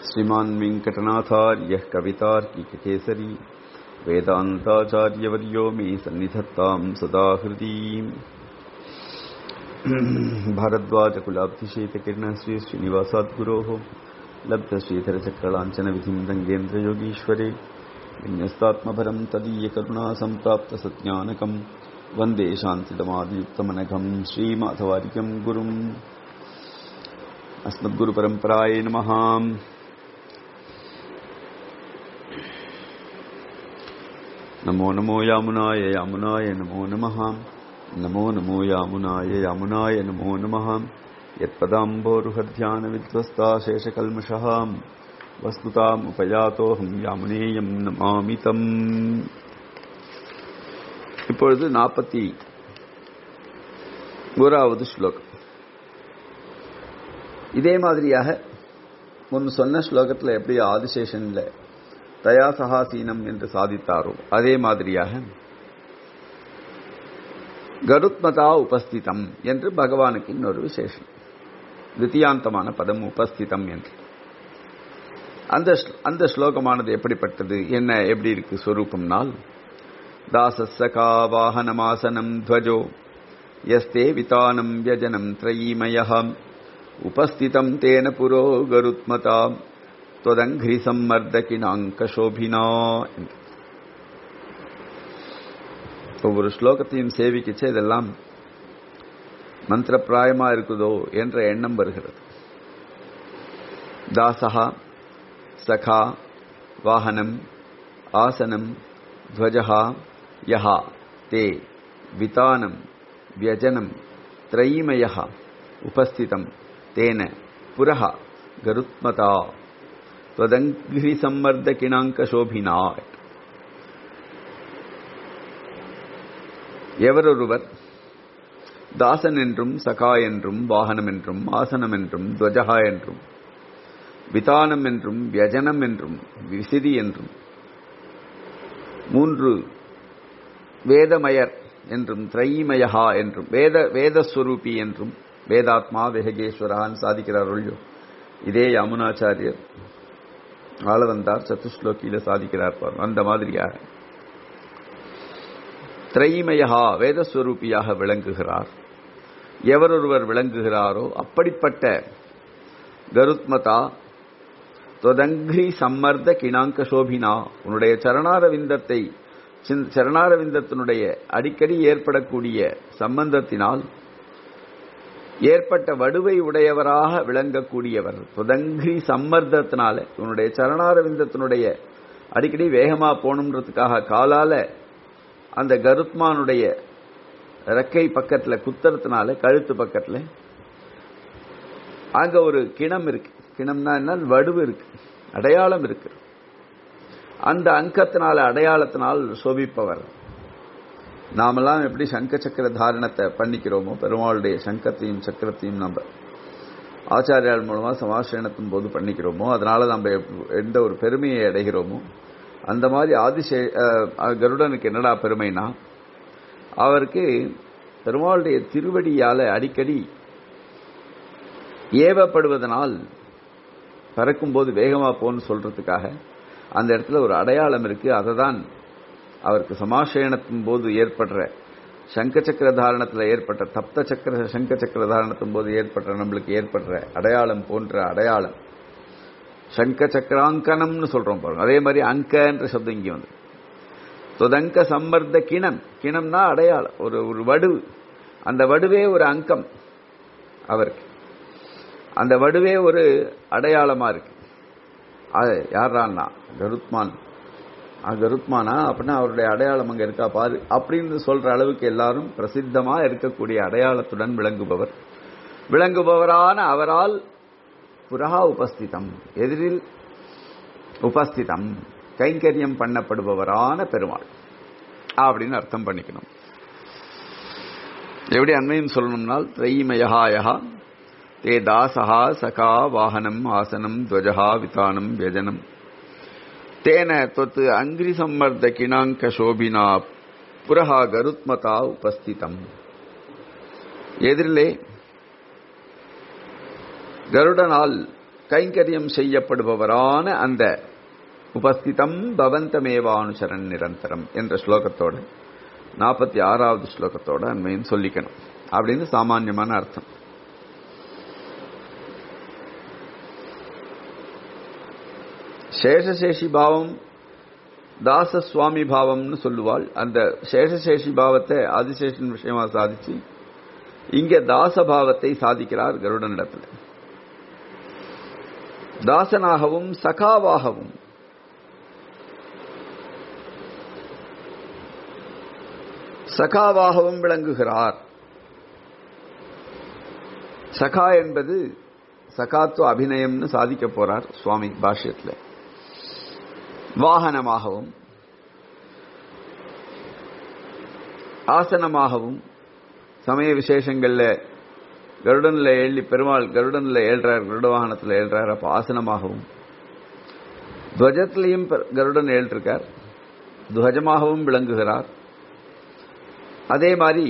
श्रीमान् वेङ्कटनाथार्यः कवितार्किककेसरी वेदान्ताचार्यवर्यो मे सन्निधत्ताम् सदा हृदीम् भारद्वाजकुलाब्धिशेतकिरणः श्री श्रीनिवासाद्गुरोः लब्धश्रीधरचक्रलाञ्छनविधिम् रङ्गेन्द्रयोगीश्वरे विन्यस्तात्मभरम् तदीयकरुणा सम्प्राप्तसज्ञानकम् वन्दे शान्तिदमादियुक्तमनघम् श्रीमाधवार्यम् गुरुम् अस्मद्गुरुपरम्परायै नमः नमो नमो यामुनाय यामुनाय नमो नमः नमो नमो यामुनाय यामुनाय नमो नमः यत्पदाम्बोरुहध्यानविध्वस्ता शेषकल्मषः வஸ்துதாம் யாமுனேயம் நமாமிதம் இப்பொழுது நாற்பத்தி ஓராவது ஸ்லோகம் இதே மாதிரியாக முன் சொன்ன ஸ்லோகத்தில் எப்படி ஆதிசேஷன்ல தயா சகாசீனம் என்று சாதித்தாரோ அதே மாதிரியாக கருத்மதா உபஸ்திதம் என்று பகவானுக்கு இன்னொரு விசேஷம் தித்தியாந்தமான பதம் உபஸ்திதம் என்று அந்த அந்த ஸ்லோகமானது எப்படிப்பட்டது என்ன எப்படி இருக்கு ஸ்வரூபம்னால் தாசசகா வாகனமாசனம் துவஜோ யஸ்தே விதானம் வியஜனம் திரயீமய உபஸ்திதம் தேன புரோ கருத்மதா தொதங்கிரி சம்மர்தகினாங்கசோபினா என்று ஒவ்வொரு ஸ்லோகத்தையும் சேவிக்கிச்சு இதெல்லாம் மந்திரப்பிராயமா இருக்குதோ என்ற எண்ணம் வருகிறது தாசகா சகா வாகனம் ஆசனம் துவஜா யஹா தே விதானம் வியஜனம் திரைமய உபஸ்திதம் தேன புரஹ கருத்மதா त्वदङ्घ्रि சம்மர்தகிணாங்கசோபினா எவரொருவர் தாசன் என்றும் சகா என்றும் வாகனம் என்றும் ஆசனம் என்றும் துவஜகா என்றும் விதானம் என்றும் வியஜனம் என்றும் விசிதி என்றும் மூன்று வேதமயர் என்றும் திரைமயகா என்றும் வேத வேதஸ்வரூபி என்றும் வேதாத்மா வெககேஸ்வரான் சாதிக்கிறார் ஒழியோ இதே யமுனாச்சாரியர் ஆள வந்தார் சத்துஸ்லோக்கியில சாதிக்கிறார் அந்த மாதிரியாக திரைமயகா வேதஸ்வரூபியாக விளங்குகிறார் எவரொருவர் விளங்குகிறாரோ அப்படிப்பட்ட கருத்மதா தொதங்கிரி சம்மர்த கிணாங்க சோபினா உன்னுடைய சரணாரவிந்தத்தை சரணாரவிந்தத்தினுடைய அடிக்கடி ஏற்படக்கூடிய சம்பந்தத்தினால் ஏற்பட்ட வடுவை உடையவராக விளங்கக்கூடியவர் தொதங்கிரி சம்மர்தத்தினால உன்னுடைய சரணாரவிந்தத்தினுடைய அடிக்கடி வேகமா போகணுன்றதுக்காக காலால அந்த கருத்மானுடைய ரெக்கை பக்கத்துல குத்துறதுனால கழுத்து பக்கத்துல அங்க ஒரு கிணம் இருக்கு கிணம்னா என்ன வடுவு இருக்கு அடையாளம் இருக்கு அந்த அங்கத்தினால அடையாளத்தினால் சோபிப்பவர் நாமெல்லாம் எப்படி சங்க சக்கர தாரணத்தை பண்ணிக்கிறோமோ பெருமாளுடைய சங்கத்தையும் சக்கரத்தையும் நம்ம ஆச்சாரியால் மூலமா சமாசேனத்தின் போது பண்ணிக்கிறோமோ அதனால நம்ம எந்த ஒரு பெருமையை அடைகிறோமோ அந்த மாதிரி ஆதிசே கருடனுக்கு என்னடா பெருமைனா அவருக்கு பெருமாளுடைய திருவடியால அடிக்கடி ஏவப்படுவதனால் பறக்கும்போது வேகமா போன்னு சொல்றதுக்காக அந்த இடத்துல ஒரு அடையாளம் இருக்கு அதை தான் அவருக்கு சமாசயனத்தின் போது ஏற்படுற சங்க சக்கர தாரணத்தில் ஏற்பட்ட தப்த சக்கர சங்க சக்கர தாரணத்தின் போது ஏற்பட்ட நம்மளுக்கு ஏற்படுற அடையாளம் போன்ற அடையாளம் சங்க சக்கராங்கனம்னு சொல்றோம் பாருங்க அதே மாதிரி அங்கன்ற சப்தம் இங்கே வந்து தொதங்க சம்மர்த்த கிணம் கிணம்னா அடையாளம் ஒரு ஒரு வடுவு அந்த வடுவே ஒரு அங்கம் அவருக்கு அந்த வடுவே ஒரு அடையாளமா இருக்கு அது யாரான்னா கருத்மான் கருத்மானா அப்படின்னா அவருடைய அடையாளம் அங்க இருக்கா பாரு அப்படின்னு சொல்ற அளவுக்கு எல்லாரும் பிரசித்தமா இருக்கக்கூடிய அடையாளத்துடன் விளங்குபவர் விளங்குபவரான அவரால் புரஹா உபஸ்திதம் எதிரில் உபஸ்திதம் கைங்கரியம் பண்ணப்படுபவரான பெருமாள் அப்படின்னு அர்த்தம் பண்ணிக்கணும் எப்படி அண்மையும் சொல்லணும்னால் திரைமயஹாயகா தே தாசகா சகா வாகனம் ஆசனம் துவஜகா விதானம் வியஜனம் தேன தொத்து அங்கிரி சம்மர்த கிணாங்க சோபினா புரஹா கருத்மதா உபஸ்திதம் எதிரிலே கருடனால் கைங்கரியம் செய்யப்படுபவரான அந்த உபஸ்திதம் பவந்தமேவானுசரன் நிரந்தரம் என்ற ஸ்லோகத்தோட நாற்பத்தி ஆறாவது ஸ்லோகத்தோட அண்மையும் சொல்லிக்கணும் அப்படின்னு சாமான்யமான அர்த்தம் சேஷசேஷி பாவம் தாச சுவாமி பாவம்னு சொல்லுவாள் அந்த சேஷசேஷி பாவத்தை ஆதிசேஷன் விஷயமா சாதிச்சு இங்க தாச பாவத்தை சாதிக்கிறார் கருடனிடத்தில் தாசனாகவும் சகாவாகவும் சகாவாகவும் விளங்குகிறார் சகா என்பது சகாத்துவ அபிநயம்னு சாதிக்க போறார் சுவாமி பாஷ்யத்தில் வாகனமாகவும் ஆசனமாகவும் சமய விசேஷங்கள்ல கருடன்ல எழுதி பெருமாள் கருடன்ல ஏழ்றார் கருட வாகனத்தில் ஏழ்றார் அப்ப ஆசனமாகவும் துவஜத்திலையும் கருடன் ஏழ்றிருக்கார் துவஜமாகவும் விளங்குகிறார் அதே மாதிரி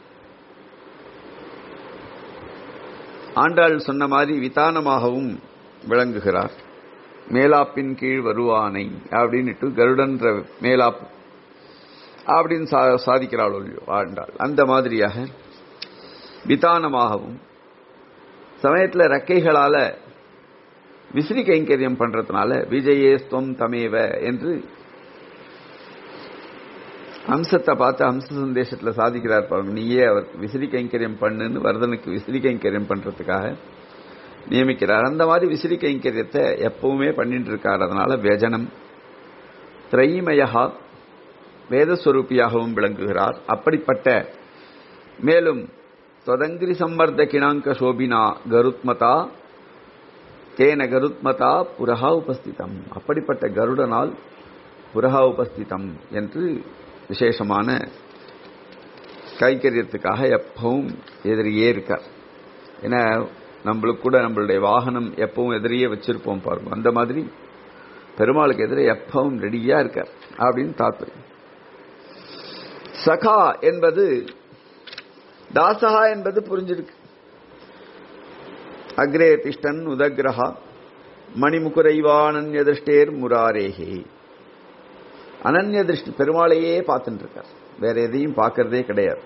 ஆண்டாள் சொன்ன மாதிரி விதானமாகவும் விளங்குகிறார் மேலாப்பின் கீழ் வருவானை அப்படின்னுட்டு கருடன்ற மேலாப்பு அப்படின்னு சாதிக்கிறாள் ஒழியோ ஆண்டாள் அந்த மாதிரியாக விதானமாகவும் சமயத்தில் ரெக்கைகளால விசிறி கைங்கரியம் பண்றதுனால விஜயேஸ்துவம் தமேவ என்று அம்சத்தை பார்த்து அம்ச சந்தேசத்தில் சாதிக்கிறார் பாருங்க நீயே அவர் விசிறி கைங்கரியம் பண்ணுன்னு வரதனுக்கு விசிறி கைங்கரியம் பண்றதுக்காக நியமிக்கிறார் அந்த மாதிரி விசிறி கைங்கரியத்தை எப்பவுமே பண்ணிட்டு இருக்கார் அதனால வியஜனம் திரைமயா வேதஸ்வரூபியாகவும் விளங்குகிறார் அப்படிப்பட்ட மேலும் தொதங்கிரி சம்மர்த கிணாங்க சோபினா கருத்மதா தேன கருத்மதா புரஹா உபஸ்திதம் அப்படிப்பட்ட கருடனால் புரஹா உபஸ்திதம் என்று விசேஷமான கைக்கரியத்துக்காக எப்பவும் எதிரியே இருக்கார் ஏன்னா நம்மளுக்கு கூட நம்மளுடைய வாகனம் எப்பவும் எதிரியே வச்சிருப்போம் பாருங்க அந்த மாதிரி பெருமாளுக்கு எதிரே எப்பவும் ரெடியா இருக்கார் அப்படின்னு தாத்பரியம் சகா என்பது தாசகா என்பது புரிஞ்சிருக்கு அக்ரே திஷ்டன் உதகிரகா மணிமுகுரைவானன்ய திருஷ்டேர் முராரேகே அனன்ய திருஷ்டி பெருமாளையே பார்த்துட்டு இருக்கார் வேற எதையும் பார்க்கறதே கிடையாது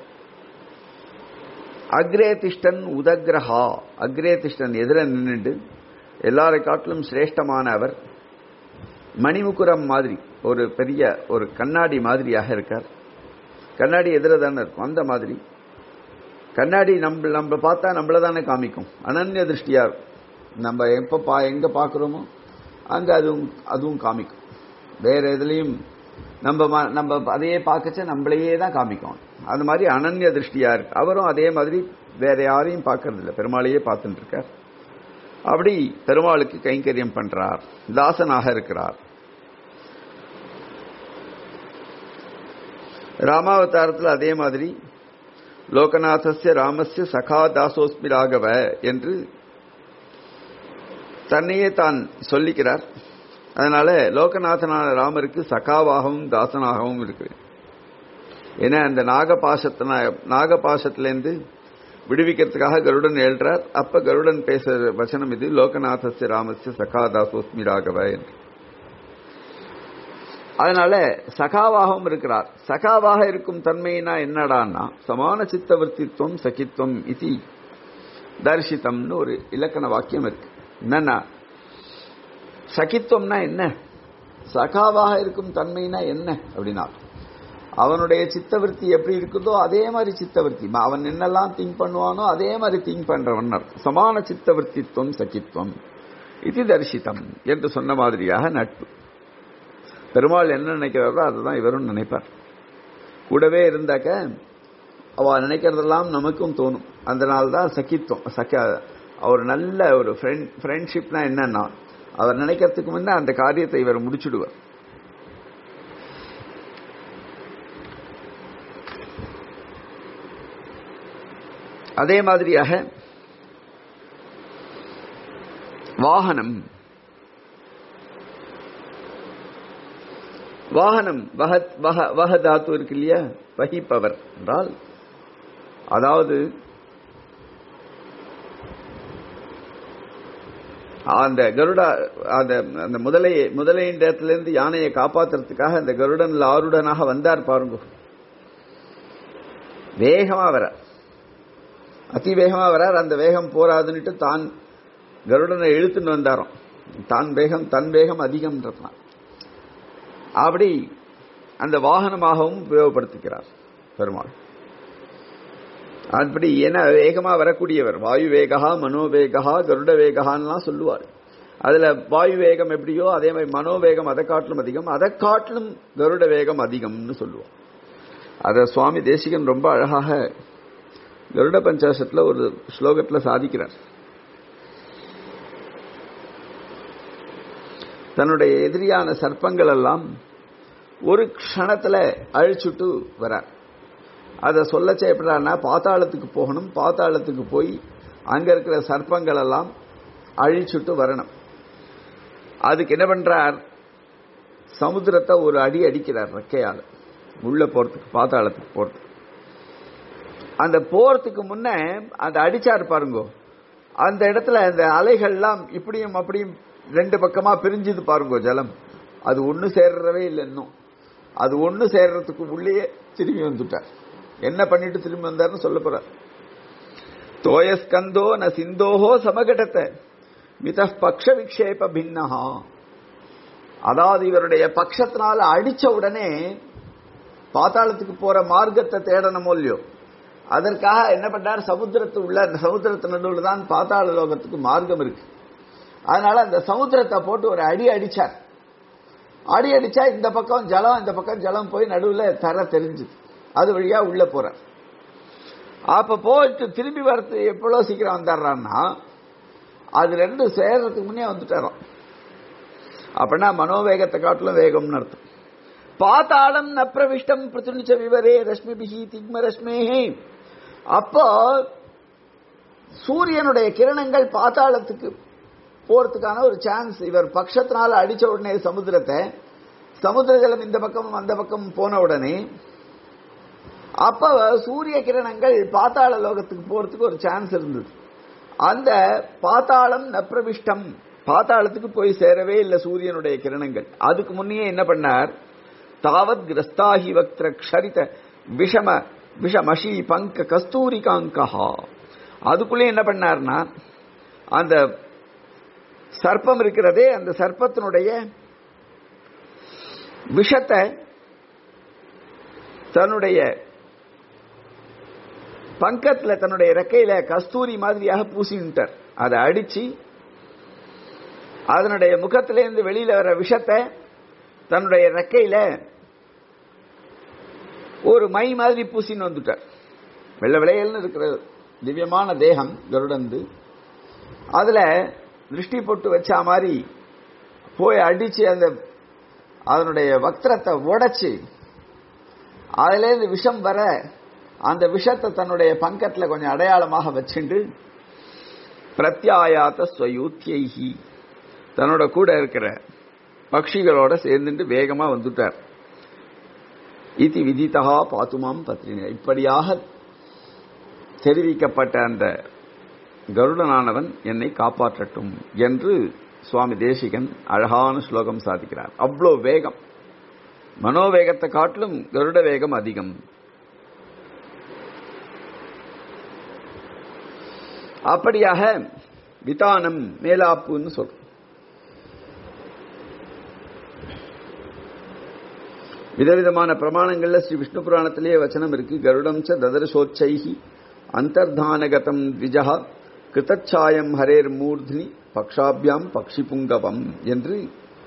அக்ரே திஷ்டன் உதகிரகா அக்ரே திஷ்டன் எதிர நின்றுட்டு எல்லாரை காட்டிலும் சிரேஷ்டமான அவர் மணிமுக்குரம் மாதிரி ஒரு பெரிய ஒரு கண்ணாடி மாதிரியாக இருக்கார் கண்ணாடி எதிர தானே இருக்கும் அந்த மாதிரி கண்ணாடி நம்ம நம்ம பார்த்தா நம்மள தானே காமிக்கும் அனன்ய திருஷ்டியா நம்ம எப்ப பா எங்க பாக்குறோமோ அங்க அதுவும் அதுவும் காமிக்கும் வேற எதுலையும் நம்ம நம்ம அதையே பார்க்கச்ச நம்மளையே தான் காமிக்கும் அது மாதிரி அனன்ய திருஷ்டியா இருக்கு அவரும் அதே மாதிரி வேற யாரையும் பார்க்கறது இல்லை பெருமாளையே பார்த்துட்டு இருக்கார் அப்படி பெருமாளுக்கு கைங்கரியம் பண்றார் தாசனாக இருக்கிறார் ராமாவதாரத்தில் அதே மாதிரி லோகநாதஸ்ய ராமஸ்ய சகா தாசோஸ்மி ராகவ என்று தன்னையே தான் சொல்லிக்கிறார் அதனால லோகநாதனான ராமருக்கு சகாவாகவும் தாசனாகவும் இருக்கு ஏன்னா அந்த நாகபாசத்தின நாகபாசத்திலேருந்து விடுவிக்கிறதுக்காக கருடன் எழுறார் அப்ப கருடன் பேசுற வசனம் இது லோகநாதஸ்ய ராமஸ்ய சகா தாசோஸ்மி ராகவ என்று அதனால சகாவாகவும் இருக்கிறார் சகாவாக இருக்கும் தன்மைனா என்னடான்னா சமான சித்தவர்த்தித்துவம் சகித்துவம் இது தரிசித்தம்னு ஒரு இலக்கண வாக்கியம் இருக்கு என்னன்னா சகித்துவம்னா என்ன சகாவாக இருக்கும் தன்மைனா என்ன அப்படின்னா அவனுடைய சித்தவருத்தி எப்படி இருக்குதோ அதே மாதிரி சித்தவருத்தி அவன் என்னெல்லாம் திங்க் பண்ணுவானோ அதே மாதிரி திங்க் பண்றவன் சமான சித்தவர்த்தித்துவம் சகித்துவம் இது தரிசித்தம் என்று சொன்ன மாதிரியாக நட்பு பெருமாள் என்ன நினைக்கிறாரோ அதுதான் இவரும் நினைப்பார் கூடவே இருந்தாக்க அவ நினைக்கிறதெல்லாம் நமக்கும் தோணும் அதனால தான் சகித்துவம் சக அவர் நல்ல ஒரு ஃப்ரெண்ட்ஷிப்னா என்னன்னா அவர் நினைக்கிறதுக்கு முன்ன அந்த காரியத்தை இவர் முடிச்சுடுவார் அதே மாதிரியாக வாகனம் வாகனம் வகத் வக வக தாத்து இருக்கு இல்லையா வகிப்பவர் என்றால் அதாவது அந்த கருடா அந்த அந்த முதலை முதலையின் இடத்திலிருந்து யானையை காப்பாத்துறதுக்காக அந்த கருடன் ஆருடனாக வந்தார் பாருங்க வேகமா வர அதி வேகமா வரார் அந்த வேகம் போராதுன்னுட்டு தான் கருடனை இழுத்துன்னு வந்தாராம் தான் வேகம் தன் வேகம் அதிகம்ன்றதுனால அப்படி அந்த வாகனமாகவும் உபயோகப்படுத்திக்கிறார் பெருமாள் அப்படி என வேகமா வரக்கூடியவர் வாயு வேகா மனோவேகா கருட வேகான்லாம் சொல்லுவார் அதுல வாயு வேகம் எப்படியோ அதே மாதிரி மனோவேகம் அதை காட்டிலும் அதிகம் அதை காட்டிலும் கருட வேகம் அதிகம்னு சொல்லுவோம் அத சுவாமி தேசிகன் ரொம்ப அழகாக கருட பஞ்சாசத்துல ஒரு ஸ்லோகத்துல சாதிக்கிறார் தன்னுடைய எதிரியான சர்ப்பங்கள் எல்லாம் ஒரு க்ஷணத்துல அழிச்சுட்டு வரார் அதை சொல்லச்சே எப்படின்னா பாத்தாளத்துக்கு போகணும் பாத்தாளத்துக்கு போய் அங்க இருக்கிற சர்ப்பங்கள் எல்லாம் அழிச்சுட்டு வரணும் அதுக்கு என்ன பண்றார் சமுத்திரத்தை ஒரு அடி அடிக்கிறார் ரெக்கையால் உள்ள போறதுக்கு பாத்தாளத்துக்கு போறதுக்கு அந்த போறதுக்கு முன்ன அந்த அடிச்சார் பாருங்க அந்த இடத்துல அந்த அலைகள்லாம் இப்படியும் அப்படியும் ரெண்டு பக்கமா பிரிஞ்சுது பாருங்க ஜலம் அது ஒண்ணு சேர்றவே இல்லை இன்னும் அது ஒண்ணு சேர்றதுக்கு உள்ளேயே திரும்பி வந்துட்டார் என்ன பண்ணிட்டு திரும்பி வந்தார்னு சொல்ல போறார் தோயஸ்கந்தோ ந சிந்தோஹோ சமகடத்தை மித பக்ஷ விக்ஷேப பின்னஹா அதாவது இவருடைய பட்சத்தினால அடிச்ச உடனே பாத்தாளத்துக்கு போற மார்க்கத்தை தேடணுமோ இல்லையோ அதற்காக என்ன பண்ணார் சமுத்திரத்து உள்ள அந்த சமுத்திரத்து நடுவில் தான் பாத்தாள லோகத்துக்கு மார்க்கம் இருக்கு அதனால அந்த சமுத்திரத்தை போட்டு ஒரு அடி அடிச்சார் அடி அடிச்சா இந்த பக்கம் ஜலம் இந்த பக்கம் ஜலம் போய் நடுவில் தர தெரிஞ்சுது அது வழியா உள்ள போற அப்ப போயிட்டு திரும்பி வரது எவ்வளவு சீக்கிரம் வந்துடுறான்னா அது ரெண்டும் சேர்றதுக்கு முன்னே வந்துட்டாராம் அப்படின்னா மனோவேகத்தை காட்டிலும் வேகம்னு அர்த்தம் பாத்தாளம் நப்பிரவிஷ்டம் பிரதுணிச்ச விவரே ரஷ்மிபிஹி திக்ம ரஷ்மேஹே அப்போ சூரியனுடைய கிரணங்கள் பாத்தாளத்துக்கு போறதுக்கான ஒரு சான்ஸ் இவர் பட்சத்தினால அடிச்ச உடனே சமுத்திரத்தை சமுத்திர ஜலம் இந்த பக்கம் அந்த பக்கம் போன உடனே அப்ப சூரிய கிரணங்கள் பாத்தாள லோகத்துக்கு போறதுக்கு ஒரு சான்ஸ் இருந்தது அந்த பாத்தாளம் நப்பிரவிஷ்டம் பாத்தாளத்துக்கு போய் சேரவே இல்லை சூரியனுடைய கிரணங்கள் அதுக்கு முன்னே என்ன பண்ணார் தாவத் கிரஸ்தாஹி வக்திர க்ஷரித விஷம விஷமஷி பங்க கஸ்தூரிகாங்கஹா அதுக்குள்ளே என்ன பண்ணார்னா அந்த சர்ப்பம் இருக்கிறதே அந்த சர்ப்பத்தினுடைய விஷத்தை தன்னுடைய பங்கத்துல தன்னுடைய ரெக்கையில கஸ்தூரி மாதிரியாக பூசிட்டார் அதை அடிச்சு அதனுடைய முகத்திலேருந்து வெளியில வர விஷத்தை தன்னுடைய ரெக்கையில ஒரு மை மாதிரி பூசின்னு வந்துட்டார் வெள்ள விளையல்னு இருக்கிற திவ்யமான தேகம் கருடந்து அதுல திருஷ்டி போட்டு வச்ச மாதிரி போய் அடிச்சு அந்த அதனுடைய வக்திரத்தை உடைச்சு அதுலேருந்து விஷம் வர அந்த விஷத்தை தன்னுடைய பங்கத்துல கொஞ்சம் அடையாளமாக வச்சுண்டு பிரத்யாயாத்த ஸ்வயூத்தியைஹி தன்னோட கூட இருக்கிற பட்சிகளோட சேர்ந்துட்டு வேகமா வந்துட்டார் இது விதித்தகா பாத்துமாம் பத்ரின இப்படியாக தெரிவிக்கப்பட்ட அந்த கருடனானவன் என்னை காப்பாற்றட்டும் என்று சுவாமி தேசிகன் அழகான ஸ்லோகம் சாதிக்கிறார் அவ்வளோ வேகம் மனோவேகத்தை காட்டிலும் கருட வேகம் அதிகம் அப்படியாக விதானம் மேலாப்புன்னு சொல்றோம் விதவிதமான பிரமாணங்கள்ல ஸ்ரீ விஷ்ணு புராணத்திலேயே வச்சனம் இருக்கு கருடம் ச ததர்சோச்சைஹி அந்தர்தானகதம் த்விஜா கிருத்தச்சாயம் ஹரேர் மூர்த்னி பக்ஷாபியாம் பக்ஷி புங்கவம் என்று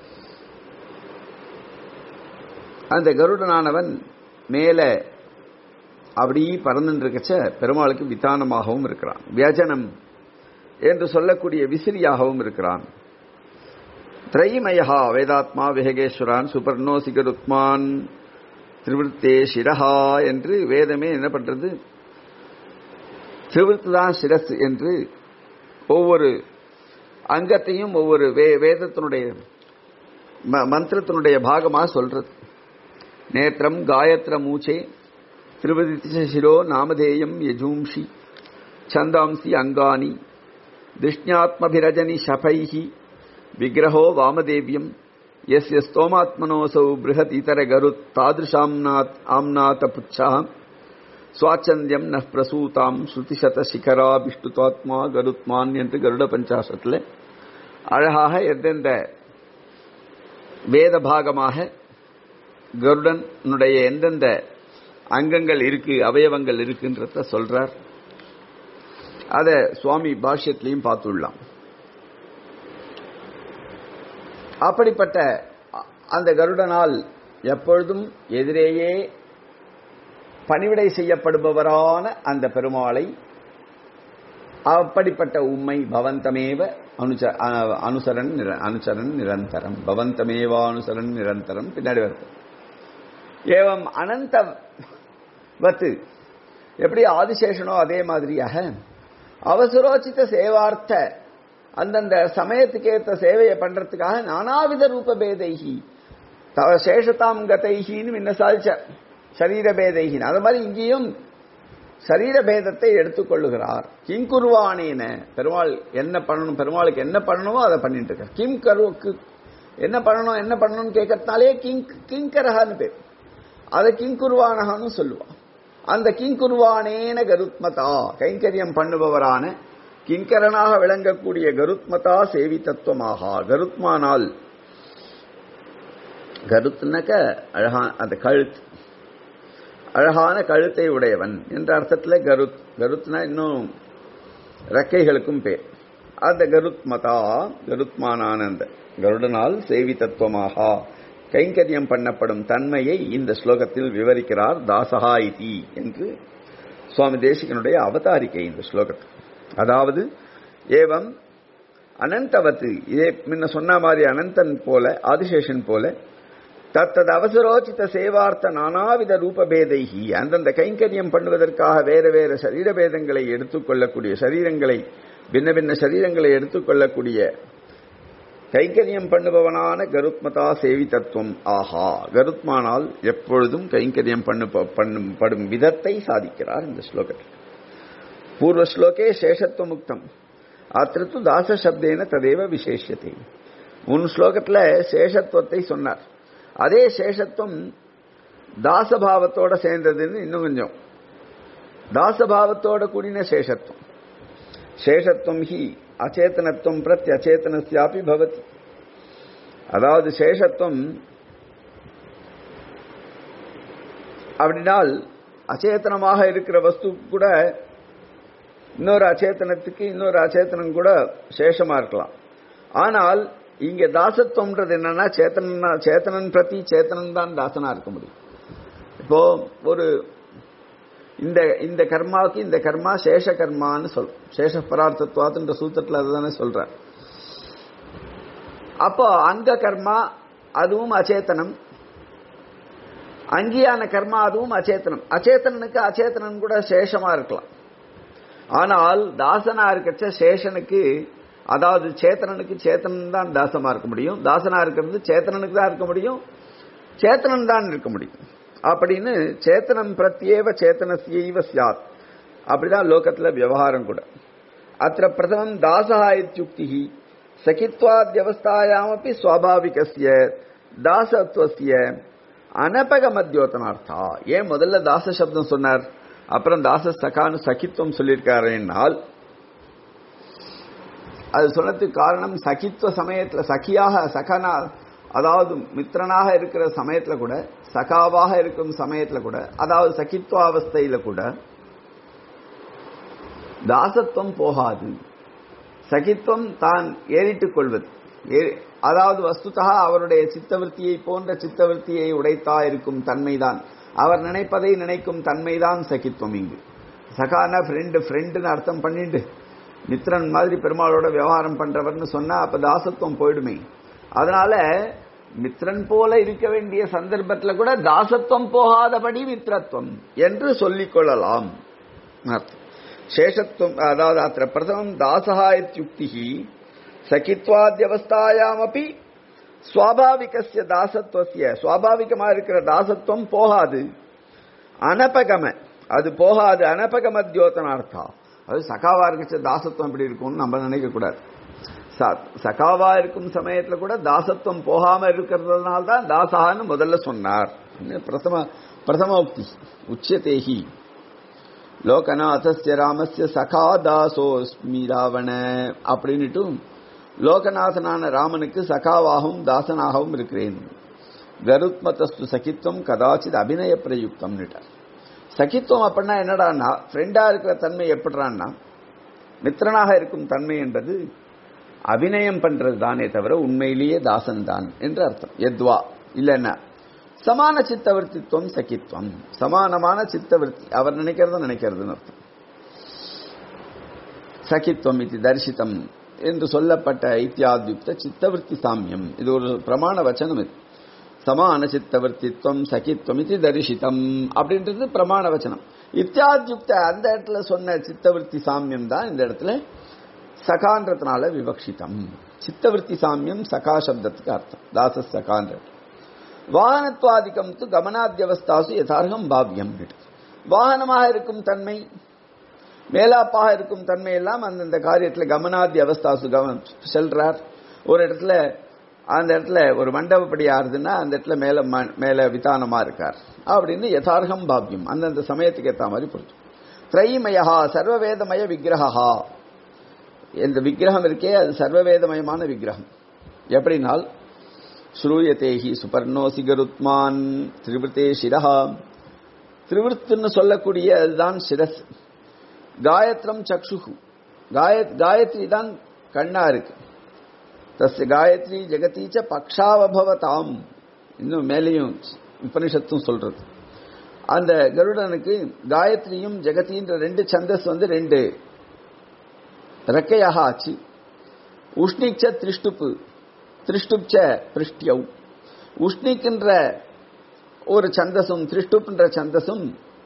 அந்த கருடனானவன் மேல அப்படி பறந்துருக்கச்ச பெருமாளுக்கு வித்தானமாகவும் இருக்கிறான் வியஜனம் என்று சொல்லக்கூடிய விசிறியாகவும் இருக்கிறான் திரைமயா வேதாத்மா விஹகேஸ்வரான் சுபர்ணோ சிகருத்மான் திருவிருத்தே சிரஹா என்று வேதமே என்ன பண்றது திருவிருத்து தான் சிரஸ் என்று ஒவ்வொரு அங்கத்தையும் ஒவ்வொரு வேதத்தினுடைய மந்திரத்தினுடைய பாகமாக சொல்றது நேத்திரம் காயத்ர மூச்சே திருவதிச்ச சிரோ நாமதேயம் யஜூம்ஷி சந்தாம்சி அங்கானி திஷ்ஞாத்மபிரஜனி ஷபைஹி விக்கிரகோ வாமதேவியம் எஸ்ய ஸ்தோமாத்மனோசௌ பிருஹத் இதர கருத் தாதிருஷாம்நாத் ஆம்நாத புச்சா சுவாச்சந்தியம் ந பிரசூதாம் ஸ்ருதிசத சிகரா விஷ்ணுதாத்மா கருத்மான் என்று கருட பஞ்சாசத்தில் அழகாக எந்தெந்த வேத பாகமாக கருடனுடைய எந்தெந்த அங்கங்கள் இருக்கு அவயவங்கள் இருக்குன்றத சொல்றார் அத சுவாமி பாஷ்யத்திலையும் பார்த்துள்ளலாம் அப்படிப்பட்ட அந்த கருடனால் எப்பொழுதும் எதிரேயே பணிவிடை செய்யப்படுபவரான அந்த பெருமாளை அப்படிப்பட்ட உண்மை பவந்தமேவ அனுச அனுசரன் அனுசரன் நிரந்தரம் பவந்தமேவ அனுசரன் நிரந்தரம் பின்னாடி வருது ஏவம் அனந்த வத்து எப்படி ஆதிசேஷனோ அதே மாதிரியாக அவசரோச்சித சேவார்த்த அந்தந்த சமயத்துக்கு ஏற்ற சேவையை பண்றதுக்காக நானாவித ரூப பேதைகி தவ சேஷதாம் கதைகின்னு முன்ன சாதிச்ச சரீர பேதைகின் அது மாதிரி இங்கேயும் சரீர பேதத்தை எடுத்துக்கொள்ளுகிறார் கிம் குருவானேன பெருமாள் என்ன பண்ணணும் பெருமாளுக்கு என்ன பண்ணணுமோ அதை பண்ணிட்டு இருக்க கிம் கரு என்ன பண்ணணும் என்ன பண்ணணும்னு கேட்கறதுனாலே கிங் கிங்கரகான்னு பேர் அதை கிங்குருவானகான்னு சொல்லுவான் அந்த கிங்குருவானேன கருத்மதா கைங்கரியம் பண்ணுபவரான கிங்கரனாக விளங்கக்கூடிய கருத்மதா சேவி தத்துவமாக கருத்மானால் கருத்துனாக்க அழகான அந்த கழுத்து அழகான கழுத்தை உடையவன் என்ற அர்த்தத்தில் கருத் கருத்னா இன்னும் ரெக்கைகளுக்கும் பேர் அந்த கருத்மதா கருத்மானான அந்த கருடனால் சேவி தத்துவமாக கைங்கரியம் பண்ணப்படும் தன்மையை இந்த ஸ்லோகத்தில் விவரிக்கிறார் தாசகா இதி என்று சுவாமி தேசிகனுடைய அவதாரிக்கை இந்த ஸ்லோகத்தில் அதாவது ஏவம் அனந்தவத்து இதே முன்ன சொன்ன மாதிரி அனந்தன் போல ஆதிசேஷன் போல தத்தது அவசரோச்சித சேவார்த்த நானாவித ரூபபேதைகி அந்தந்த கைங்கரியம் பண்ணுவதற்காக வேற வேற சரீரபேதங்களை எடுத்துக்கொள்ளக்கூடிய சரீரங்களை பின்ன பின்ன சரீரங்களை எடுத்துக்கொள்ளக்கூடிய கைங்கரியம் பண்ணுபவனான கருத்மதா சேவி தத்துவம் ஆஹா கருத்மானால் எப்பொழுதும் கைங்கரியம் பண்ணு பண்ணும் படும் விதத்தை சாதிக்கிறார் இந்த ஸ்லோகத்தில் பூர்வ ஸ்லோகே சேஷத்துவ முக்தம் அத்திருத்து தாச சப்தேன ததேவ விசேஷத்தை முன் ஸ்லோகத்தில் சேஷத்துவத்தை சொன்னார் அதே சேஷத்துவம் தாசபாவத்தோட சேர்ந்ததுன்னு இன்னும் கொஞ்சம் தாசபாவத்தோட கூடின சேஷத்துவம் சேஷத்துவம் ஹி அச்சேதனத்துவம் பிரத்தி அச்சேதனசியாப்பி பவதி அதாவது சேஷத்துவம் அப்படினால் அச்சேதனமாக இருக்கிற வஸ்து கூட இன்னொரு அச்சேதனத்துக்கு இன்னொரு அச்சேதனம் கூட சேஷமா இருக்கலாம் ஆனால் இங்க தாசத்துவம்ன்றது என்னன்னா சேத்தனா சேத்தனன் பிரதி சேத்தனன் தான் தாசனா இருக்க முடியும் இப்போ ஒரு இந்த இந்த கர்மாவுக்கு இந்த கர்மா சேஷ கர்மான்னு சொல் சேஷ பரார்த்தத்துவாத்துன்ற சூத்திரத்தில் அதுதானே சொல்ற அப்போ அங்க கர்மா அதுவும் அச்சேதனம் அங்கீயான கர்மா அதுவும் அச்சேதனம் அச்சேதனனுக்கு அச்சேதனன் கூட சேஷமா இருக்கலாம் ஆனால் தாசனா இருக்கச்ச சேஷனுக்கு அதாவது சேத்தனனுக்கு சேத்தனன் தான் தாசமா இருக்க முடியும் தாசனா இருக்கிறது சேத்தனனுக்கு தான் இருக்க முடியும் சேத்தனன் தான் இருக்க முடியும் அப்படின்னு சேத்தனம் பிரத்யேவ சேத்தனசியைவ சியாத் அப்படிதான் லோகத்துல விவகாரம் கூட அத்த பிரதமம் தாசா இத்தியுக்தி சகித்வாத்யவஸ்தாயாமப்பி சுவாபாவிகசிய தாசத்துவசிய அனபக மத்தியோத்தனார்த்தா ஏன் முதல்ல தாச சப்தம் சொன்னார் அப்புறம் தாச சகான்னு சகித்துவம் சொல்லியிருக்காருன்னால் அது சொன்னதுக்கு காரணம் சகித்துவ சமயத்துல சகியாக சகனா அதாவது மித்திரனாக இருக்கிற சமயத்துல கூட சகாவாக இருக்கும் சமயத்துல கூட அதாவது சகித்துவ அவஸ்தையில கூட தாசத்துவம் போகாது சகித்துவம் தான் ஏறிட்டுக் கொள்வது அதாவது வஸ்துதா அவருடைய சித்தவருத்தியை போன்ற சித்தவருத்தியை உடைத்தா இருக்கும் தன்மைதான் அவர் நினைப்பதை நினைக்கும் தன்மைதான் சகித்துவம் இங்கு சகானா ஃப்ரெண்டு ஃப்ரெண்டுன்னு அர்த்தம் பண்ணிட்டு மித்ரன் மாதிரி பெருமாளோட விவகாரம் பண்றவர்னு சொன்னா அப்ப தாசத்துவம் போயிடுமே அதனால மித்ரன் போல இருக்க வேண்டிய சந்தர்ப்பத்துல கூட தாசத்துவம் போகாதபடி மித்ரத்துவம் என்று சொல்லிக் கொள்ளலாம் சேஷத்துவம் அதாவது அத்த பிரதமம் தாசகா இத்தியுக்தி சகித்வாத்யவஸ்தாயாமப்பி சுவாபாவிகசிய தாசத்துவசிய சுவாபாவிகமா இருக்கிற தாசத்துவம் போகாது அனபகம அது போகாது அனபகமத்யோதனார்த்தா அது சகாவா இருக்கச்ச தாசத்துவம் எப்படி இருக்கும்னு நம்ம நினைக்க கூடாது ச- சகாவா இருக்கும் சமயத்துல கூட தாசத்துவம் போகாம இருக்கிறதுனால தான் தாசான்னு முதல்ல சொன்னார் இன்னும் பிரதம பிரதம உக்தி உச்சதேகி லோகநாதஸ்ய ராமஸ்ய சகா தாசோஸ்மி ராவண அப்படின்னுட்டு லோகநாதனான ராமனுக்கு சகாவாகவும் தாசனாகவும் இருக்கிறேன் கருத்மதஸ்து சகித்துவம் கதாச்சித் அபிநய பிரயுக்தம் சகித்துவம் அப்படின்னா என்னடான்னா ஃப்ரெண்டா இருக்கிற தன்மை எப்படிறான்னா மித்திரனாக இருக்கும் தன்மை என்பது அபிநயம் பண்றது தானே தவிர உண்மையிலேயே தாசன் தான் என்று அர்த்தம் எத்வா இல்லைன்னா சமான சித்தவர்த்தித்துவம் சகித்துவம் சமானமான சித்தவர்த்தி அவர் நினைக்கிறத நினைக்கிறதுன்னு அர்த்தம் சகித்துவம் இது தரிசித்தம் என்று சொல்லப்பட்ட ஐத்தியாத்யுக்த சித்தவர்த்தி சாமியம் இது ஒரு பிரமாண வச்சனம் இது சமான சித்தவர்த்தித்வம் சகித்வம் இது தரிசித்தம் அப்படின்றது பிரமாண வச்சனம் இத்தியாத்யுக்த அந்த இடத்துல சொன்ன சித்தவர்த்தி சாமியம் தான் இந்த இடத்துல சகான்றதுனால விவக்ஷிதம் சித்தவர்த்தி சாமியம் சகா சப்தத்துக்கு அர்த்தம் தாச சகான்ற வாகனத்வாதிக்கம் து கமனாத்தியவஸ்தாசு யதார்த்தம் பாவ்யம் வாகனமாக இருக்கும் தன்மை மேலாப்பாக இருக்கும் தன்மை எல்லாம் அந்தந்த காரியத்தில் கமனாதி அவஸ்தாசு கவனம் செல்றார் ஒரு இடத்துல அந்த இடத்துல ஒரு மண்டபப்படி ஆறுதுன்னா அந்த இடத்துல மேல ம- மேல விதானமா இருக்கார் அப்படின்னு யதார்த்தம் பாவ்யம் அந்தந்த சமயத்துக்கு ஏற்ற மாதிரி பொருத்தும் திரைமயா சர்வவேதமய விக்கிரகா இந்த விக்கிரகம் இருக்கே அது சர்வவேதமயமான விக்கிரகம் எப்படினால் ஸ்ரூயதேஹி சுபர்ணோசி கருத்மான் திரிவிருத்தே சிரஹா திரிவிருத்துன்னு சொல்லக்கூடிய அதுதான் சிரஸ் காயத்ரம் சக்ஷுகு காய காயத்ரி தான் கண்ணா இருக்கு தஸ்ய காயத்ரி ஜெகதீச்ச பக்ஷாவபவதாம் இன்னும் மேலேயும் உபனிஷத்தும் சொல்றது அந்த கருடனுக்கு காயத்ரியும் ஜெகதின்ற ரெண்டு சந்தஸ் வந்து ரெண்டு ரெக்கையாக ஆச்சு உஷ்ணிக்ச திரிஷ்டுப்பு திரிஷ்டுப்ச பிருஷ்டியவ் உஷ்ணிக்கின்ற ஒரு சந்தசும் திரிஷ்டுப்ன்ற சந்தசும்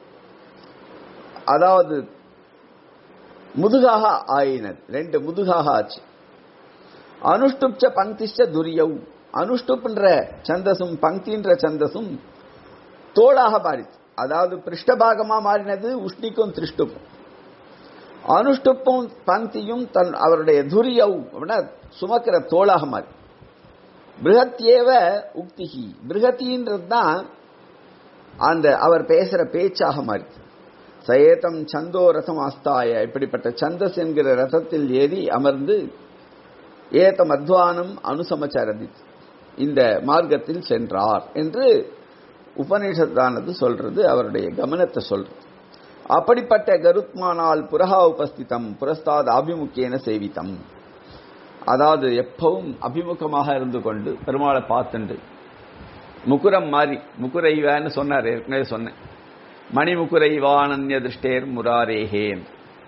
அதாவது முதுகாக ஆயினது ரெண்டு முதுகாக ஆச்சு அனுஷ்டுப்ச பங்கிஷ்ட துரியவ் அனுஷ்டுப்ன்ற சந்தசும் பங்கின்ற சந்தசும் தோளாக மாறிச்சு அதாவது பிருஷ்டபாகமா மாறினது உஷ்ணிக்கும் திருஷ்டுப்பும் அனுஷ்டுப்பும் பங்கியும் தன் அவருடைய துரியவ் அப்படின்னா சுமக்கிற தோளாக மாறி பிருகத்யேவ உக்திகி பிருகத்தின்றது தான் அந்த அவர் பேசுற பேச்சாக மாறி சயேதம் சந்தோ ரதம் ஆஸ்தாய இப்படிப்பட்ட சந்தஸ் என்கிற ரதத்தில் ஏறி அமர்ந்து ஏதம் அத்வானம் அனுசமச்சரதி இந்த மார்க்கத்தில் சென்றார் என்று உபநிஷத்தானது சொல்றது அவருடைய கவனத்தை சொல்றது அப்படிப்பட்ட கருத்மானால் புரஹா உபஸ்திதம் புரஸ்தாத் அபிமுக்கியன சேவித்தம் அதாவது எப்பவும் அபிமுகமாக இருந்து கொண்டு பெருமாளை பார்த்துண்டு முக்குரம் மாறி முக்குரைவான்னு சொன்னார் ஏற்கனவே சொன்னேன் மணிமுக்குரைவானன்ய திருஷ்டேர் முராரேஹேன்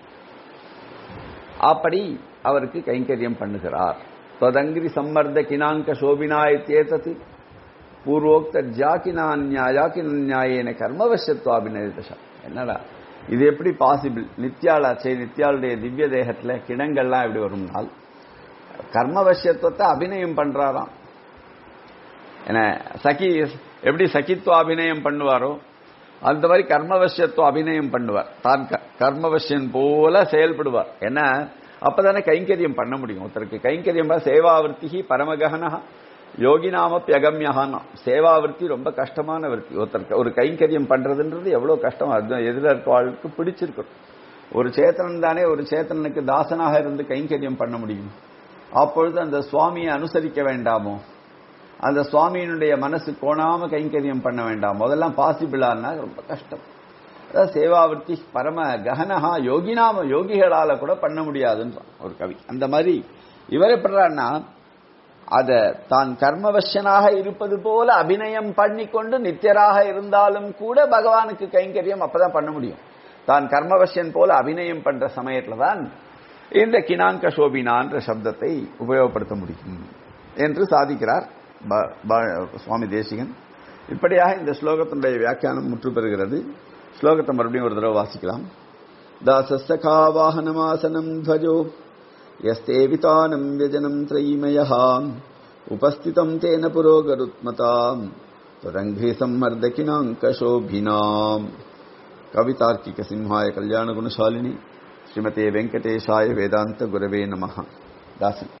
அப்படி அவருக்கு கைங்கரியம் பண்ணுகிறார் தொதங்கிரி சம்மர்த கினாங்க சோபினாயத்தேதத்து பூர்வோக்த ஜாக்கினான்யாயாக்கினாயேன கர்மவசத்துவாபிநயதசா என்னடா இது எப்படி பாசிபிள் நித்யாளாச்சே நித்யாளுடைய திவ்ய தேகத்துல கிணங்கள்லாம் எப்படி வரும்னால் கர்மவசியத்துவத்தை அபிநயம் பண்றாராம் என்ன சகி எப்படி சகித்துவ அபிநயம் பண்ணுவாரோ அந்த மாதிரி கர்மவசியத்துவ அபிநயம் பண்ணுவார் தான் க- கர்மவசியன் போல செயல்படுவார் என்ன அப்பதானே கைங்கரியம் பண்ண முடியும் ஒருத்தருக்கு கைங்கரியம் பண்ண சேவாவிருத்தி பரமகனா யோகி நாமப்பி அகமியகானா சேவாவிருத்தி ரொம்ப கஷ்டமான விருத்தி ஒருத்தருக்கு ஒரு கைங்கரியம் பண்றதுன்றது எவ்வளவு கஷ்டம் அது எதிர இருக்கவாளுக்கு பிடிச்சிருக்கும் ஒரு சேத்தனன் தானே ஒரு சேத்தனனுக்கு தாசனாக இருந்து கைங்கரியம் பண்ண முடியும் அப்பொழுது அந்த சுவாமியை அனுசரிக்க வேண்டாமோ அந்த சுவாமியினுடைய மனசு கோணாம கைங்கரியம் பண்ண வேண்டாம் முதல்லாம் பாசிபிளான்னா ரொம்ப கஷ்டம் அதாவது சேவாவிருத்தி பரம ககனஹா யோகினாம யோகிகளால கூட பண்ண முடியாதுன்றான் ஒரு கவி அந்த மாதிரி இவர் எப்படிறான்னா அத தான் கர்மவசியனாக இருப்பது போல அபிநயம் பண்ணிக்கொண்டு நித்தியராக இருந்தாலும் கூட பகவானுக்கு கைங்கரியம் அப்பதான் பண்ண முடியும் தான் கர்மவசியன் போல அபிநயம் பண்ற சமயத்துல தான் இந்த கினாங்க சோபினான்ற சப்தத்தை உபயோகப்படுத்த முடியும் என்று சாதிக்கிறார் ப- ப- சுவாமி தேசிகன் இப்படியாக இந்த ஸ்லோகத்தினுடைய வியாக்கியானம் முற்று பெறுகிறது ஸ்லோகத்தை மறுபடியும் ஒரு தடவை வாசிக்கலாம் தாசஸ்தகா வாகனமாசனம் துவஜோ यस्ते वितानं व्यजनं त्रयीमयः उपस्थितं तेन पुरोगरुत्मताम् त्वदङ्घ्रे सम्मर्दकिनाङ्कशोभिनाम् कवितार्किकसिंहाय कल्याणगुणशालिनि ஸ்ரீமதே வெங்கடேஷாய வேதாந்த குரவே நமஹ தாசன்